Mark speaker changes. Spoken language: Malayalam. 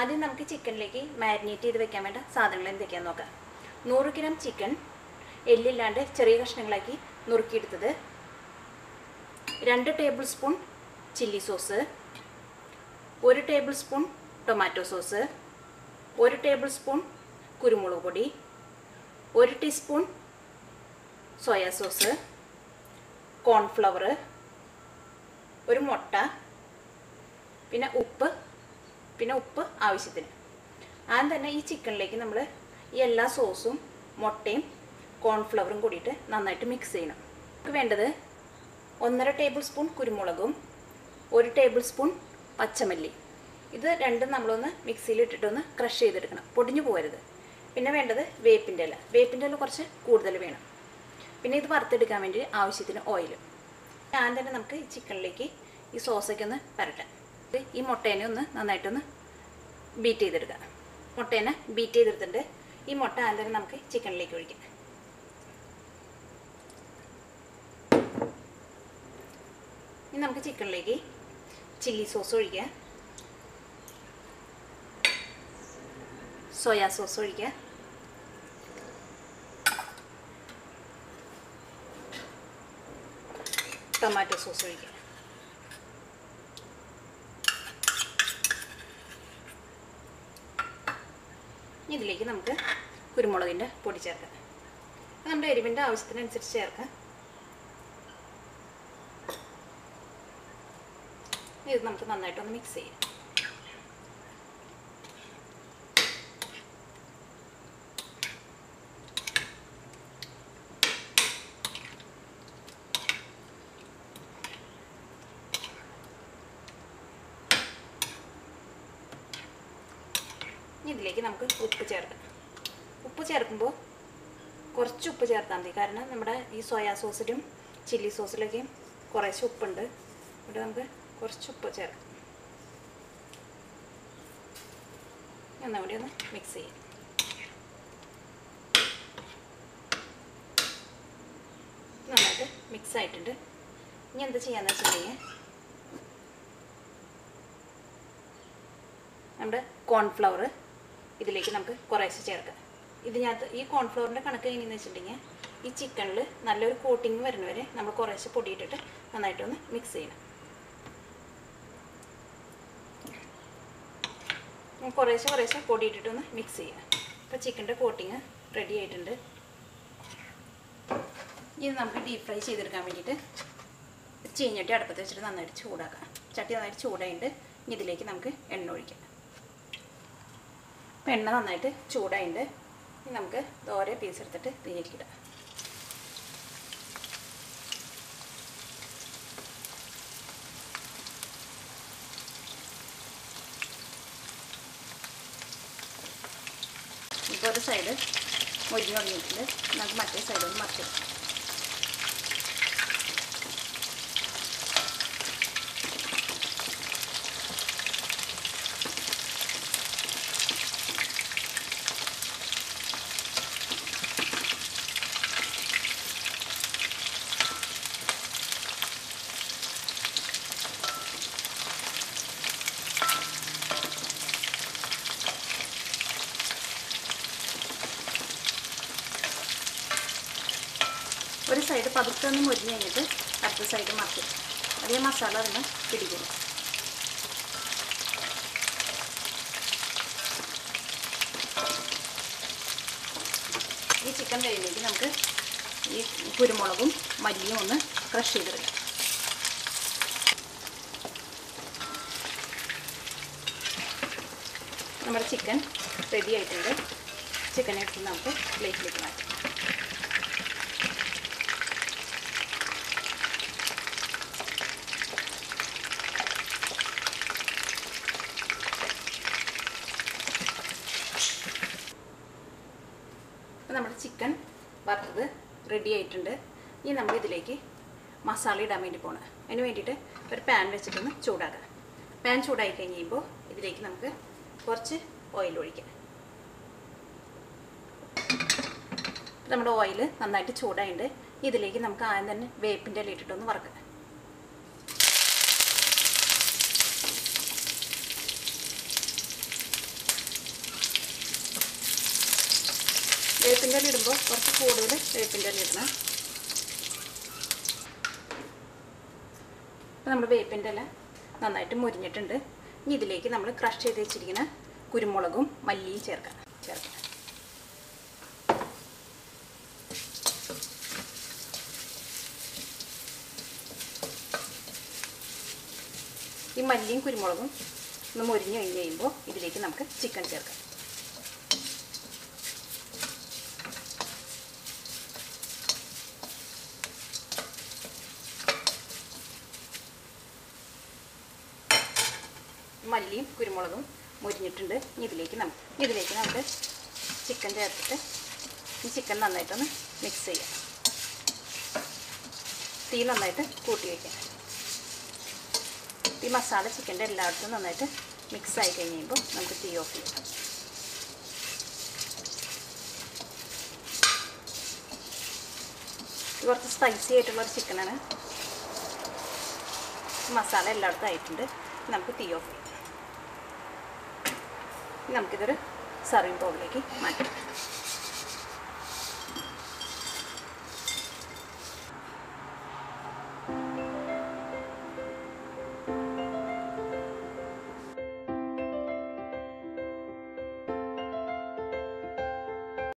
Speaker 1: ആദ്യം നമുക്ക് ചിക്കനിലേക്ക് മാരിനേറ്റ് ചെയ്ത് വെക്കാൻ വേണ്ട സാധനങ്ങൾ എന്തൊക്കെയാണെന്ന് നോക്കാം നൂറ് ഗ്രാം ചിക്കൻ എല്ലില്ലാണ്ട് ചെറിയ കഷ്ണങ്ങളാക്കി നുറുക്കിയെടുത്തത് രണ്ട് ടേബിൾ സ്പൂൺ ചില്ലി സോസ് ഒരു ടേബിൾ സ്പൂൺ ടൊമാറ്റോ സോസ് ഒരു ടേബിൾ സ്പൂൺ കുരുമുളക് പൊടി ഒരു ടീസ്പൂൺ സോയാ സോസ് കോൺഫ്ലവർ ഒരു മുട്ട പിന്നെ ഉപ്പ് പിന്നെ ഉപ്പ് ആവശ്യത്തിന് ആദ്യം തന്നെ ഈ ചിക്കനിലേക്ക് നമ്മൾ ഈ എല്ലാ സോസും മുട്ടയും കോൺഫ്ലവറും കൂടിയിട്ട് നന്നായിട്ട് മിക്സ് ചെയ്യണം നമുക്ക് വേണ്ടത് ഒന്നര ടേബിൾ സ്പൂൺ കുരുമുളകും ഒരു ടേബിൾ സ്പൂൺ പച്ചമല്ലി ഇത് രണ്ടും നമ്മളൊന്ന് മിക്സിയിൽ ഇട്ടിട്ടൊന്ന് ക്രഷ് ചെയ്തെടുക്കണം പൊടിഞ്ഞു പോകരുത് പിന്നെ വേണ്ടത് വേപ്പിൻ്റെ ഇല വേപ്പിൻ്റെ ഇല കുറച്ച് കൂടുതൽ വേണം പിന്നെ ഇത് വറുത്തെടുക്കാൻ വേണ്ടി ആവശ്യത്തിന് ഓയിൽ ഞാൻ തന്നെ നമുക്ക് ഈ ചിക്കനിലേക്ക് ഈ സോസൊക്കെ ഒന്ന് പരട്ടാം ഇത് ഈ മുട്ടേനെ ഒന്ന് നന്നായിട്ടൊന്ന് ബീറ്റ് ചെയ്തെടുക്കാം മുട്ടേനെ ബീറ്റ് ചെയ്തെടുത്തിട്ട് ഈ മുട്ട ആദ്യം തന്നെ നമുക്ക് ചിക്കനിലേക്ക് ഒഴിക്കാം ഇനി നമുക്ക് ചിക്കനിലേക്ക് ചില്ലി സോസ് ഒഴിക്കാം സോയാ സോസ് ഒഴിക്കാം ടൊമാറ്റോ സോസ് ഒഴിക്കാം ഇതിലേക്ക് നമുക്ക് കുരുമുളകിൻ്റെ പൊടി ചേർക്കാം അത് നമ്മുടെ എരിവിൻ്റെ ആവശ്യത്തിനനുസരിച്ച് ചേർക്കാം ഇത് നമുക്ക് നന്നായിട്ടൊന്ന് മിക്സ് ചെയ്യാം ഇനി ഇതിലേക്ക് നമുക്ക് ഉപ്പ് ചേർക്കാം ഉപ്പ് ചേർക്കുമ്പോൾ കുറച്ച് ഉപ്പ് ചേർത്താൽ മതി കാരണം നമ്മുടെ ഈ സോയാ സോസിലും ചില്ലി സോസിലൊക്കെയും കുറേശ്ശെ ഉപ്പുണ്ട് ഇവിടെ നമുക്ക് കുറച്ച് ഉപ്പ് ചേർക്കാം ഒന്നുകൂടി ഒന്ന് മിക്സ് ചെയ്യാം നന്നായിട്ട് മിക്സ് ആയിട്ടുണ്ട് ഇനി എന്താ ചെയ്യാന്ന് വെച്ചിട്ടുണ്ടെങ്കിൽ നമ്മുടെ കോൺഫ്ലവർ ഇതിലേക്ക് നമുക്ക് കുറേശ്ശെ ചേർക്കാം ഇതിനകത്ത് ഈ കോൺഫ്ലവറിൻ്റെ കണക്ക് എങ്ങനെയെന്ന് വെച്ചിട്ടുണ്ടെങ്കിൽ ഈ ചിക്കനിൽ നല്ലൊരു കോട്ടിങ് വരുന്ന വരെ നമ്മൾ കുറേശ്ശെ പൊടിയിട്ടിട്ട് നന്നായിട്ടൊന്ന് മിക്സ് ചെയ്യണം ഉം, കുറേശ്ശെ കുറേശ്ശെ പൊടിയിട്ടിട്ടൊന്ന് മിക്സ് ചെയ്യാം അപ്പോൾ ചിക്കൻ്റെ കോട്ടിങ് റെഡി ആയിട്ടുണ്ട് ഇത് നമുക്ക് ഡീപ് ഫ്രൈ ചെയ്തെടുക്കാൻ വേണ്ടിയിട്ട് ചീഞ്ഞട്ടി അടുപ്പത്ത് വെച്ചിട്ട് നന്നായിട്ട് ചൂടാക്കാം ചട്ടി നന്നായിട്ട് ചൂടായിട്ട് ഇനി ഇതിലേക്ക് നമുക്ക് എണ്ണ ഒഴിക്കാം അപ്പം എണ്ണ നന്നായിട്ട് ചൂടായിട്ട് ഇനി നമുക്ക് ഓരോ പീസ് എടുത്തിട്ട് ഇതിലേക്ക് ഇടാം ഇപ്പോൾ ഒരു സൈഡ് മൊരിഞ്ഞ് തുടങ്ങിയിട്ടുണ്ട് നമുക്ക് മറ്റേ സൈഡ് ഒന്ന് മറിച്ചിടാം ഒരു സൈഡ് പതുക്കെ ഒന്ന് മുരിഞ്ഞ് കഴിഞ്ഞിട്ട് അടുത്ത സൈഡ് മറിച്ചിടും അതേ മസാല അതിന് പിടിക്കും ഈ ചിക്കൻ കറിയിലേക്ക് നമുക്ക് ഈ കുരുമുളകും മല്ലിയും ഒന്ന് ക്രഷ് ചെയ്തെടുക്കാം നമ്മുടെ ചിക്കൻ റെഡി ആയിട്ടുണ്ട് ചിക്കൻ എടുത്ത് നമുക്ക് പ്ലേറ്റിലേക്ക് മാറ്റാം അപ്പോൾ നമ്മുടെ ചിക്കൻ വറുത്തത് റെഡി ആയിട്ടുണ്ട് ഇനി നമ്മൾ ഇതിലേക്ക് മസാല ഇടാൻ വേണ്ടി പോകണം അതിന് വേണ്ടിയിട്ട് ഒരു പാൻ വെച്ചിട്ടൊന്ന് ചൂടാക്കാം പാൻ ചൂടായി കഴിഞ്ഞ് കഴിയുമ്പോൾ ഇതിലേക്ക് നമുക്ക് കുറച്ച് ഓയിൽ ഒഴിക്കാം നമ്മുടെ ഓയിൽ നന്നായിട്ട് ചൂടായിട്ട് ഇതിലേക്ക് നമുക്ക് ആദ്യം തന്നെ വേപ്പിൻ്റെ ഇല ഇട്ടിട്ടൊന്ന് വറക്കാം വേപ്പിൻ്റെ ഇല ഇടുമ്പോൾ കുറച്ച് കൂടുതൽ വേപ്പിൻ്റെ ഇല ഇടണം അപ്പോൾ നമ്മൾ വേപ്പിൻ്റെ ഇല നന്നായിട്ട് മുരിഞ്ഞിട്ടുണ്ട് ഇനി ഇതിലേക്ക് നമ്മൾ ക്രഷ് ചെയ്ത് വെച്ചിരിക്കുന്ന കുരുമുളകും മല്ലിയും ചേർക്കാം ചേർക്കാം ഈ മല്ലിയും കുരുമുളകും ഒന്ന് മുരിഞ്ഞ് കഴിഞ്ഞ് കഴിയുമ്പോൾ ഇതിലേക്ക് നമുക്ക് ചിക്കൻ ചേർക്കാം മല്ലിയും കുരുമുളകും മുരിഞ്ഞിട്ടുണ്ട് ഇനി ഇതിലേക്ക് നമുക്ക് ഇതിലേക്ക് നമുക്ക് ചിക്കൻ ചേർത്തിട്ട് ഈ ചിക്കൻ നന്നായിട്ടൊന്ന് മിക്സ് ചെയ്യാം തീ നന്നായിട്ട് കൂട്ടി വയ്ക്കാം ഈ മസാല ചിക്കൻ്റെ എല്ലായിടത്തും നന്നായിട്ട് മിക്സ് ആയി കഴിയുമ്പോൾ നമുക്ക് തീ ഓഫ് ചെയ്യാം ഇത് കുറച്ച് സ്പൈസി ആയിട്ടുള്ള ഒരു ചിക്കനാണ് മസാല എല്ലായിടത്തും ആയിട്ടുണ്ട് നമുക്ക് തീ ഓഫ് ചെയ്യാം ഇനി നമുക്കിതൊരു സർവിങ് ബൗളിലേക്ക് മാറ്റാം